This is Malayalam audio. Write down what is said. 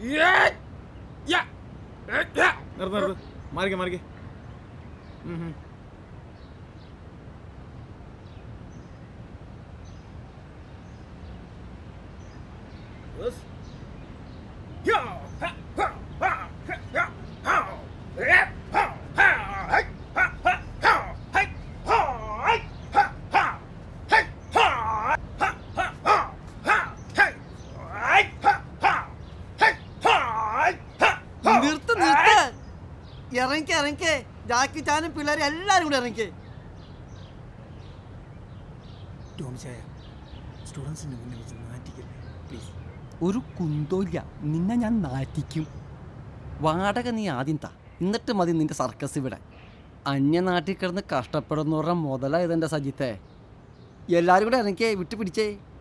നിർത്ത് നിർത്ത് മാറിക്കേ മാറിക്കേ ഉം, ഉം. നിർത്ത് നിർത്ത് ഇറങ്ങിക്കേ ഇറങ്ങിക്കേ ജാക്കി ചാനും പിള്ളേരും എല്ലാരും കൂടെ ഇറങ്ങിക്കേ ടോമിച്ചായ സ്റ്റുഡൻസിന്റെ മുന്നിൽ വെച്ച് നാറ്റിക്കല്ലേ പ്ലീസ് ഒരു കുന്തോല്ല നിന്നെ ഞാൻ നാറ്റിക്കും വാടക നീ ആദ്യം താ എന്നിട്ട് മതി നിന്റെ സർക്കസ് ഇവിടെ അന്യനാട്ടിൽ കിടന്ന് കഷ്ടപ്പെടുന്നവരുടെ മുതലായതെൻ്റെ സജിത്തെ എല്ലാവരും കൂടെ ഇറങ്ങിക്കേ വിട്ടു പിടിച്ചേ